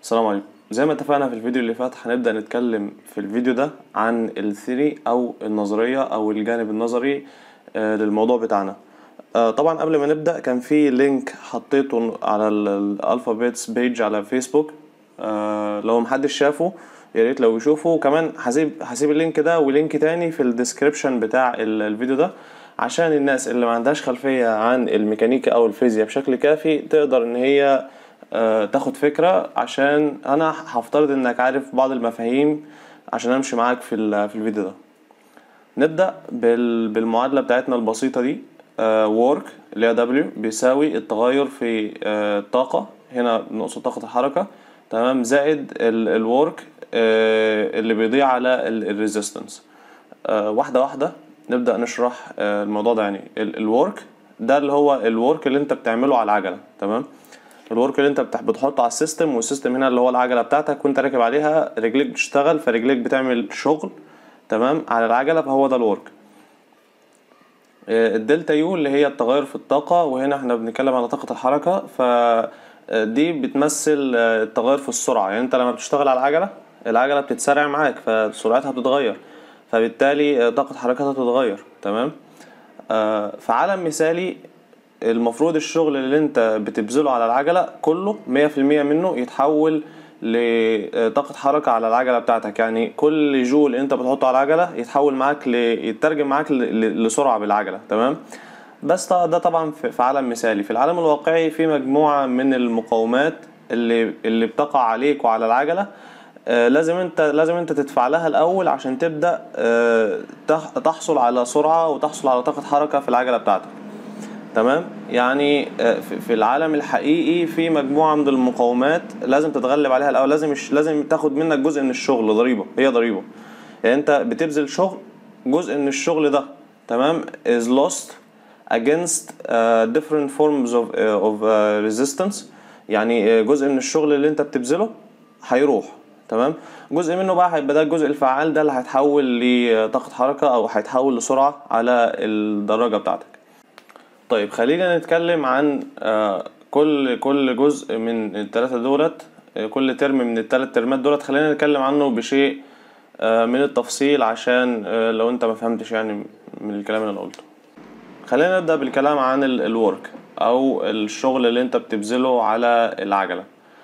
السلام عليكم زي ما اتفقنا في الفيديو اللي فات هنبدأ نتكلم في الفيديو ده عن الثيري او النظرية او الجانب النظري آه، للموضوع بتاعنا آه، طبعا قبل ما نبدأ كان في لينك حطيته على الالفابيتس بيج على فيسبوك آه، لو محدش شافه يا ريت لو يشوفه وكمان هسيب هسيب اللينك ده ولينك تاني في الديسكريبشن بتاع ال- الفيديو ده عشان الناس اللي ما عندهاش خلفية عن الميكانيكا او الفيزياء بشكل كافي تقدر ان هي آه، تاخد فكرة عشان انا هفترض انك عارف بعض المفاهيم عشان امشي معاك في ال- في الفيديو ده نبدأ بال- بالمعادلة بتاعتنا البسيطة دي آه، work اللي هي W بيساوي التغير في آه، الطاقة هنا نقصد طاقة الحركة تمام زائد الورك اللي بيضيع على الريزيستنس واحدة واحدة نبدأ نشرح آه، الموضوع ده يعني الورك ده اللي هو الورك اللي انت بتعمله على العجلة تمام الورك اللي انت بتح- بتحطه على السيستم والسيستم هنا اللي هو العجلة بتاعتك وانت راكب عليها رجليك بتشتغل فرجليك بتعمل شغل تمام على العجلة فهو ده الورك آه، الدلتا يو اللي هي التغير في الطاقة وهنا احنا بنتكلم على طاقة الحركة ف آه، دي بتمثل آه، التغير في السرعة يعني انت لما بتشتغل على العجلة العجلة بتتسارع معاك فسرعتها بتتغير فبالتالي آه، طاقة حركتها تتغير تمام آه، في عالم مثالي المفروض الشغل اللي انت بتبذله على العجلة كله مية في المية منه يتحول لطاقة حركة على العجلة بتاعتك يعني كل جول انت بتحطه على العجلة يتحول معاك ل... يترجم معاك ل... ل- لسرعة بالعجلة تمام بس ده ده طبعا في في عالم مثالي في العالم الواقعي في مجموعة من المقاومات اللي اللي بتقع عليك وعلى العجلة آه، لازم انت لازم انت تدفع لها الاول عشان تبدا آه، تح- تحصل على سرعه وتحصل على طاقه حركه في العجله بتاعتك تمام يعني آه، في في العالم الحقيقي في مجموعه من المقاومات لازم تتغلب عليها الاول لازم الش- لازم تاخد منك جزء من الشغل ضريبه هي ضريبه يعني انت بتبذل شغل جزء من الشغل ده تمام is lost against uh, different forms of, uh, of uh, resistance يعني آه، جزء من الشغل اللي انت بتبذله هيروح تمام جزء منه بقى هيبقى ده الجزء الفعال ده اللي هيتحول لطاقة حركة او هيتحول لسرعة على الدراجة بتاعتك طيب خلينا نتكلم عن آه، كل كل جزء من الثلاثة دولت آه، كل ترم من الثلاث ترمات دولت خلينا نتكلم عنه بشيء آه، من التفصيل عشان آه، لو انت ما فهمتش يعني من الكلام اللي انا قلته خلينا نبدأ بالكلام عن الورك او الشغل اللي انت بتبذله على العجلة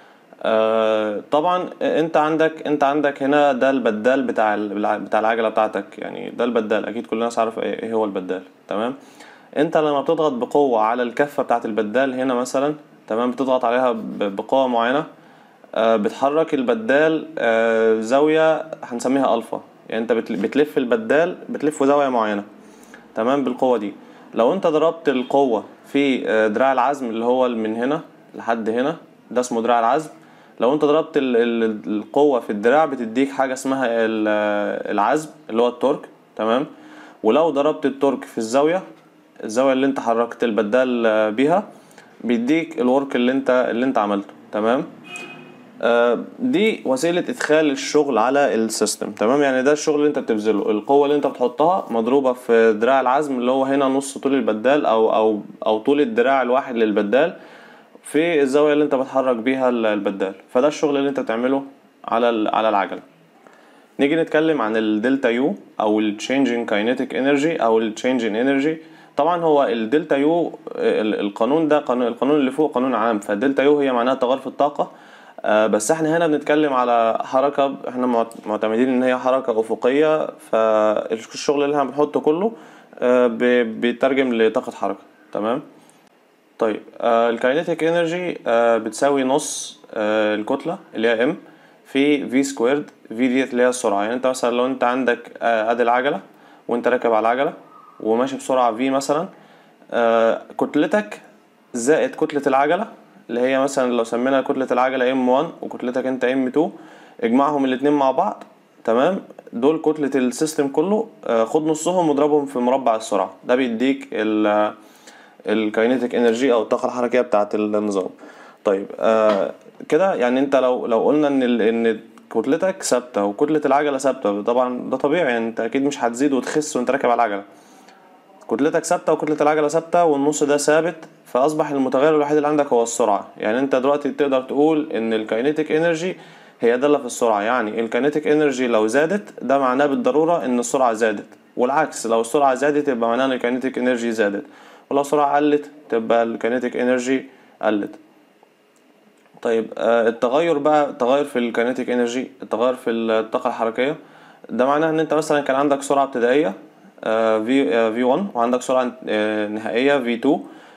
آه، طبعا انت عندك انت عندك هنا ده البدال بتاع ال- بتاع العجله بتاعتك يعني ده البدال اكيد كل الناس عارفه ايه إيه هو البدال تمام انت لما بتضغط بقوه على الكفه بتاعه البدال هنا مثلا تمام بتضغط عليها ب- بقوه معينه آه، بتحرك البدال آه، زاويه هنسميها الفا يعني انت بتل- بتلف البدال بتلفه زاويه معينه تمام بالقوة دي لو انت ضربت القوة في آه، دراع العزم اللي هو من هنا لحد هنا ده اسمه دراع العزم لو انت ضربت ال- ال- القوة في الدراع بتديك حاجة اسمها ال- آه، العزم اللي هو التورك تمام ولو ضربت التورك في الزاوية الزاوية اللي انت حركت البدال آه، بيها بيديك الورك اللي انت اللي انت عملته تمام آه، دي وسيلة إدخال الشغل على السيستم تمام يعني ده الشغل اللي أنت بتبذله القوة اللي أنت بتحطها مضروبة في دراع العزم اللي هو هنا نص طول البدال أو أو أو طول الدراع الواحد للبدال في الزاوية اللي أنت بتحرك بيها ال- البدال فده الشغل اللي أنت بتعمله على ال- على العجلة نيجي نتكلم عن الدلتا يو او ال changing kinetic energy او ال changing energy طبعا هو الدلتا يو ال- القانون ده قانون القانون اللي فوق قانون عام فالدلتا يو هي معناها تغير في الطاقة آه، بس احنا هنا بنتكلم على حركة احنا معت- معتمدين ان هي حركة افقية فالشغل اللي احنا بنحطه كله آه، ب- بيترجم لطاقة حركة تمام طيب الكاينيتيك انرجي بتساوي نص آه، الكتلة اللي هي ام في في سكويرد في ديت اللي هي السرعة يعني انت مثلا لو انت عندك آه، ادي العجلة وانت راكب على العجلة وماشي بسرعة في مثلا آه، كتلتك زائد كتلة العجلة اللي هي مثلا لو سمينا كتلة العجلة ام 1 وكتلتك انت ام 2 اجمعهم الاتنين مع بعض تمام دول كتلة السيستم كله آه، خد نصهم واضربهم في مربع السرعة ده بيديك ال الكاينيتيك انرجي او الطاقه الحركيه بتاعه النظام طيب آه كده يعني انت لو لو قلنا ان ال- ان كتلتك ثابته وكتله العجله ثابته طبعا ده طبيعي يعني انت اكيد مش هتزيد وتخس وانت راكب على العجله كتلتك ثابته وكتله العجله ثابته والنص ده ثابت فاصبح المتغير الوحيد اللي عندك هو السرعه يعني انت دلوقتي تقدر تقول ان الكاينيتيك انرجي هي داله في السرعه يعني الكاينيتيك انرجي لو زادت ده معناه بالضروره ان السرعه زادت والعكس لو السرعه زادت يبقى معناه ان الكاينيتيك انرجي زادت ولو السرعه قلت تبقى الكاينيتيك انرجي قلت طيب آه، التغير بقى التغير في الكاينيتيك انرجي التغير في الطاقه الحركيه ده معناه ان انت مثلا كان عندك سرعه ابتدائيه في في 1 وعندك سرعه آه، نهائيه في 2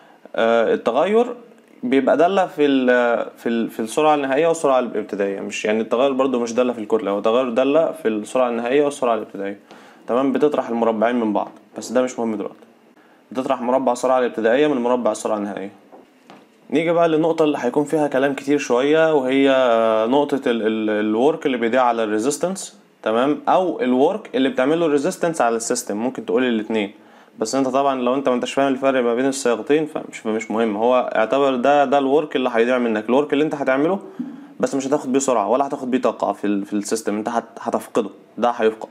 التغير بيبقى داله في ال في ال في السرعه النهائيه والسرعه الابتدائيه مش يعني التغير برضو مش داله في الكتله هو تغير داله في السرعه النهائيه والسرعه الابتدائيه تمام بتطرح المربعين من بعض بس ده مش مهم دلوقتي بتطرح مربع السرعه الابتدائيه من مربع السرعه النهائيه نيجي بقى للنقطة اللي هيكون فيها كلام كتير شوية وهي نقطة الورك اللي بيضيع على الريزيستنس تمام او الورك اللي بتعمله الريزيستنس على السيستم ممكن تقول الاتنين بس انت طبعا لو انت ما انتش فاهم الفرق ما بين الصياغتين فمش مش مهم هو اعتبر ده ده الورك اللي هيضيع منك الورك اللي انت هتعمله بس مش هتاخد بيه سرعة ولا هتاخد بيه طاقة في ال في السيستم انت هت- هتفقده ده هيفقد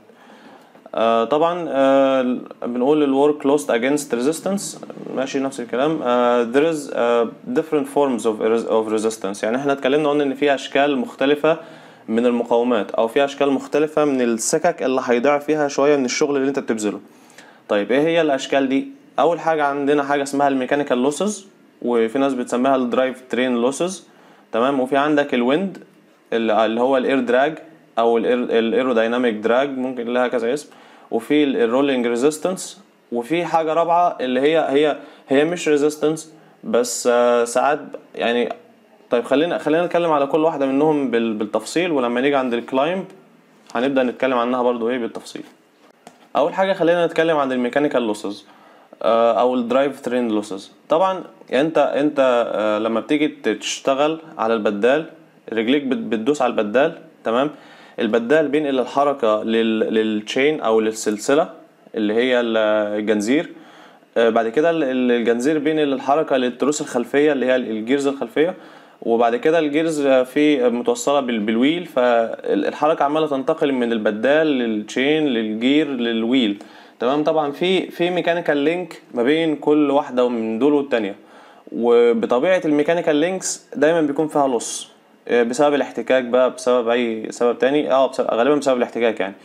آه طبعا آه بنقول الورك lost against resistance ماشي نفس الكلام آه there is uh, different forms of, of resistance يعني احنا اتكلمنا قلنا ان في اشكال مختلفة من المقاومات او في اشكال مختلفة من السكك اللي هيضيع فيها شوية من الشغل اللي انت بتبذله طيب ايه هي الاشكال دي اول حاجة عندنا حاجة اسمها الميكانيكال لوسز وفي ناس بتسميها الدرايف ترين لوسز تمام وفي عندك الويند اللي اللي هو الاير دراج او الايرودايناميك دراج ممكن لها كذا اسم وفي الرولينج ريزيستنس وفي حاجه رابعه اللي هي هي هي مش ريزيستنس بس آه، ساعات يعني طيب خلينا خلينا نتكلم على كل واحده منهم بال- بالتفصيل ولما نيجي عند الكلايمب هنبدا نتكلم عنها برضو ايه بالتفصيل اول حاجه خلينا نتكلم عن الميكانيكال لوسز او الدرايف ترين لوسز طبعا يعني انت انت آه، لما بتيجي تشتغل على البدال رجليك بت- بتدوس على البدال تمام البدال بينقل الحركه لل للتشين او للسلسله اللي هي ال- الجنزير آه، بعد كده ال- ال- الجنزير بينقل الحركه للتروس الخلفيه اللي هي الجيرز الخلفيه وبعد كده الجيرز في متوصله بال- بالويل فالحركه عماله تنتقل من البدال للتشين للجير للويل تمام طبعا في في ميكانيكال لينك ما بين كل واحده من دول والتانيه وبطبيعه الميكانيكال لينكس دايما بيكون فيها لص آه، بسبب الاحتكاك بقى بسبب اي سبب تاني اه بسبب غالبا بسبب الاحتكاك يعني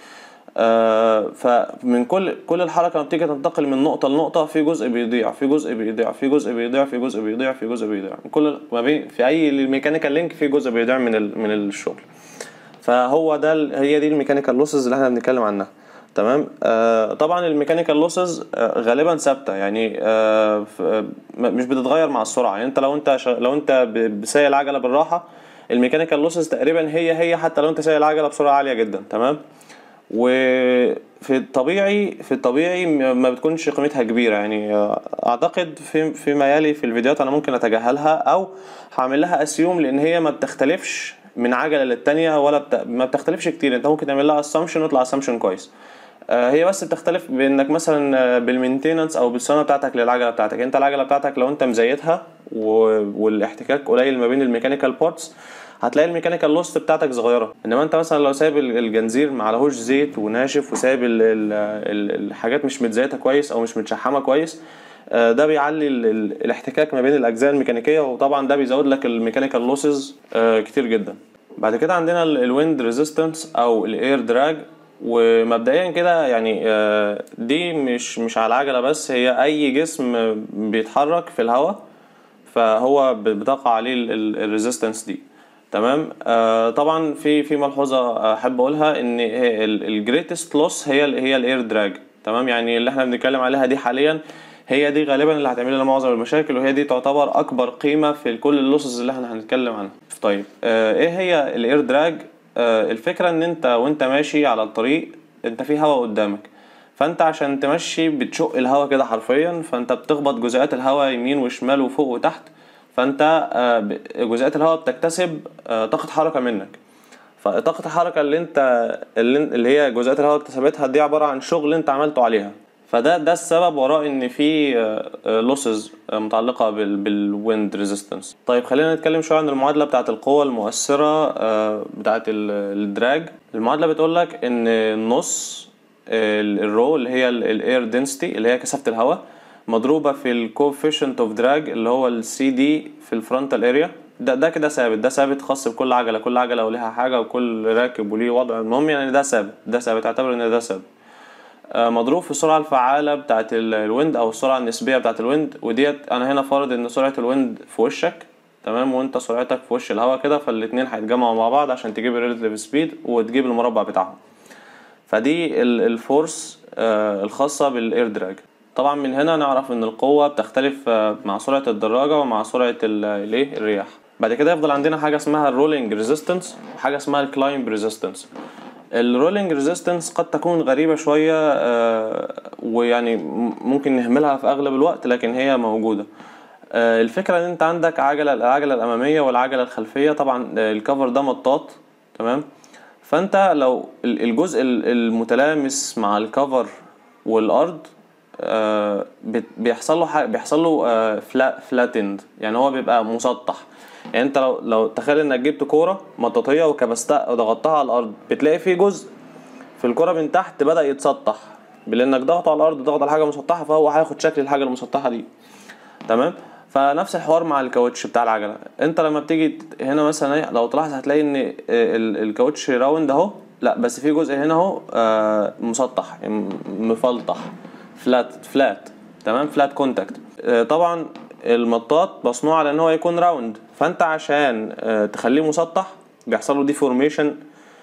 آه فمن كل كل الحركه لما بتيجي تنتقل من نقطه لنقطه في جزء بيضيع في جزء بيضيع في جزء بيضيع في جزء بيضيع في جزء بيضيع من كل ما بين في اي ميكانيكال لينك في جزء بيضيع من ال من الشغل فهو ده ال- هي دي الميكانيكال لوسز اللي احنا بنتكلم عنها تمام آه طبعا الميكانيكال لوسز آه غالبا ثابته يعني آه ف- آه، م- مش بتتغير مع السرعه يعني انت لو انت شا- لو انت ب- بسايق العجله بالراحه الميكانيكال لوسز تقريبا هي هي حتى لو انت سايق العجله بسرعه عاليه جدا تمام وفي الطبيعي في الطبيعي م- ما بتكونش قيمتها كبيره يعني آه، اعتقد في فيما يلي في الفيديوهات انا ممكن اتجاهلها او هعمل لها اسيوم لان هي ما بتختلفش من عجله للتانيه ولا بت... ما بتختلفش كتير انت ممكن تعمل لها اسامبشن ويطلع اسامبشن كويس آه، هي بس بتختلف بانك مثلا آه، بالمينتيننس او بالصيانه بتاعتك للعجله بتاعتك انت العجله بتاعتك لو انت مزيتها و... والاحتكاك قليل ما بين الميكانيكال بارتس هتلاقي الميكانيكال لوست بتاعتك صغيره انما انت مثلا لو سايب ال- الجنزير ما عليهوش زيت وناشف وسايب ال... ال... ال... الحاجات مش متزيته كويس او مش متشحمه كويس آه، ده بيعلي ال... ال... الاحتكاك ما بين الاجزاء الميكانيكيه وطبعا ده بيزود لك الميكانيكال لوسز كتير جدا بعد كده عندنا الويند ريزيستنس او الاير دراج ومبدئيا كده يعني آه، دي مش مش على العجله بس هي اي جسم بيتحرك في الهواء فهو ب- بتقع عليه الريزيستنس دي تمام آه طبعا في في ملحوظه احب اقولها ان الجريتست لوس هي ال هي الاير دراج تمام يعني اللي احنا بنتكلم عليها دي حاليا هي دي غالبا اللي هتعمل لنا معظم المشاكل وهي دي تعتبر اكبر قيمه في كل اللوسز اللي احنا هنتكلم عنها طيب آه ايه هي الاير دراج آه الفكره ان انت وانت ماشي على الطريق انت في هواء قدامك فانت عشان تمشي بتشق الهواء كده حرفيا فانت بتخبط جزيئات الهواء يمين وشمال وفوق وتحت فانت آه، ب- جزيئات الهواء بتكتسب آه، طاقة حركة منك فطاقة الحركة اللي انت اللي, اللي هي جزيئات الهواء اكتسبتها دي عبارة عن شغل انت عملته عليها فده ده السبب وراء ان في لوسز متعلقة بالويند ريزيستنس طيب خلينا نتكلم شوية عن المعادلة بتاعة القوة المؤثرة آه، بتاعة ال- الدراج المعادلة بتقول لك ان النص الرو اللي هي الاير دنسيتي اللي هي كثافه الهواء مضروبه في الكوفيشنت اوف دراج اللي هو السي دي في الفرونتال اريا ده ده كده ثابت ده ثابت خاص بكل عجله كل عجله وليها حاجه وكل راكب وليه وضع المهم يعني ده ثابت ده ثابت اعتبر ان ده ثابت آه، مضروب في السرعه الفعاله بتاعه ال- الويند او السرعه النسبيه بتاعه الويند وديت انا هنا فارض ان سرعه الويند في وشك تمام وانت سرعتك في وش الهواء كده فالاتنين هيتجمعوا مع بعض عشان تجيب الريلاتيف سبيد وتجيب المربع بتاعهم فدي ال- الفورس آه، الخاصة بالاير دراج طبعا من هنا نعرف ان القوة بتختلف آه، مع سرعة الدراجة ومع سرعة ال- الايه الرياح بعد كده يفضل عندنا حاجة اسمها الرولينج ريزيستنس وحاجة اسمها الكلايمب ريزيستنس الرولينج ريزيستنس قد تكون غريبة شوية آه، ويعني م- ممكن نهملها في اغلب الوقت لكن هي موجودة آه، الفكرة ان انت عندك عجلة العجلة الامامية والعجلة الخلفية طبعا آه، الكفر ده مطاط تمام فانت لو ال- الجزء ال- المتلامس مع الكفر والارض آه، بت- بيحصل له حاجة بيحصل له فلاتند يعني هو بيبقى مسطح يعني انت لو لو تخيل انك جبت كوره مطاطيه وكبستها وضغطتها على الارض بتلاقي في جزء في الكرة من تحت بدأ يتسطح لأنك ضغط على الأرض ضغط على حاجة مسطحة فهو هياخد شكل الحاجة المسطحة دي تمام فنفس الحوار مع الكاوتش بتاع العجلة انت لما بتيجي ت- هنا مثلا ايه، لو تلاحظ هتلاقي ان ال- الكاوتش راوند اهو لا بس في جزء هنا اهو آه، مسطح م- مفلطح فلات فلات تمام فلات كونتاكت طبعا المطاط مصنوع على ان هو يكون راوند فانت عشان آه، تخليه مسطح بيحصل له ديفورميشن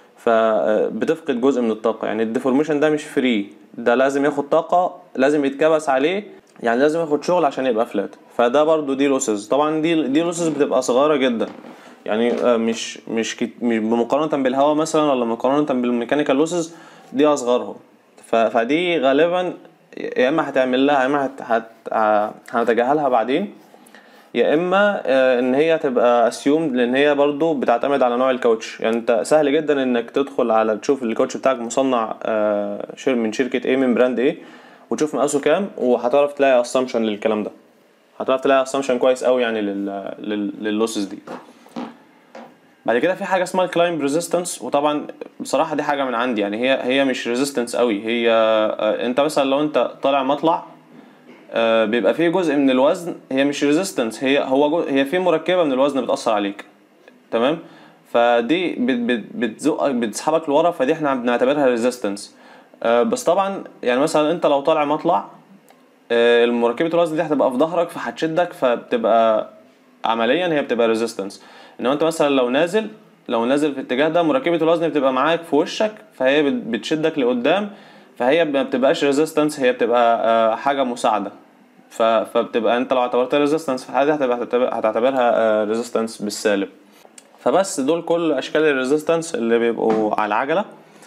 فبتفقد جزء من الطاقة يعني الديفورميشن ده مش فري ده لازم ياخد طاقة لازم يتكبس عليه يعني لازم ياخد شغل عشان يبقى فلات فده برضو دي لوسز طبعا دي دي لوسز بتبقى صغيرة جدا يعني آه، مش مش كت- مش بمقارنة بالهواء مثلا ولا مقارنة بالميكانيكال لوسز دي اصغرهم ف- فدي غالبا يا اما هتعمل لها يا اما هت- هت- ه- هنتجاهلها بعدين يا اما آه، ان هي تبقى اسيومد لان هي برضو بتعتمد على نوع الكاوتش يعني انت سهل جدا انك تدخل على تشوف الكاوتش بتاعك مصنع آه، شر- من شركة ايه من براند ايه وتشوف مقاسه كام وهتعرف تلاقي اسامبشن للكلام ده هتعرف تلاقي اسامبشن كويس قوي يعني لل لل- لللوسز دي بعد كده في حاجه اسمها الكلايمب ريزيستنس وطبعا بصراحه دي حاجه من عندي يعني هي هي مش ريزيستنس قوي هي آه، انت مثلا لو انت طالع مطلع آه، بيبقى فيه جزء من الوزن هي مش ريزيستنس هي هو جو هي في مركبه من الوزن بتاثر عليك تمام فدي بت- بت- بتزقك بتسحبك لورا فدي احنا بنعتبرها ريزيستنس بس طبعا يعني مثلا انت لو طالع مطلع آه، مركبه الوزن دي هتبقى في ظهرك فهتشدك فبتبقى عمليا هي بتبقى ريزيستنس انما انت مثلا لو نازل لو نازل في الاتجاه ده مركبه الوزن بتبقى معاك في وشك فهي بت- بتشدك لقدام فهي ما بتبقاش ريزيستنس هي بتبقى آه، حاجه مساعده ف- فبتبقى انت لو اعتبرتها ريزيستنس في الحاله دي هتبقى هتعتبر- هتعتبرها ريزيستنس بالسالب فبس دول كل اشكال الريزيستنس اللي بيبقوا على العجله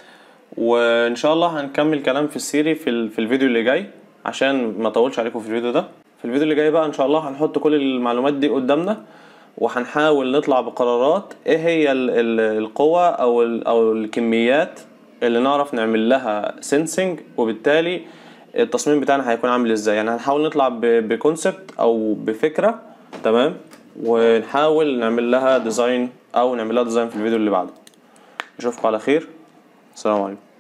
وان شاء الله هنكمل كلام في السيري في ال- في الفيديو اللي جاي عشان ما اطولش عليكم في الفيديو ده في الفيديو اللي جاي بقى ان شاء الله هنحط كل المعلومات دي قدامنا وهنحاول نطلع بقرارات ايه هي ال- ال- القوة او ال- او الكميات اللي نعرف نعمل لها سينسنج وبالتالي التصميم بتاعنا هيكون عامل ازاي يعني هنحاول نطلع بكونسبت او بفكرة تمام ونحاول نعمل لها ديزاين او نعمل لها ديزاين في الفيديو اللي بعده نشوفكم على خير السلام عليكم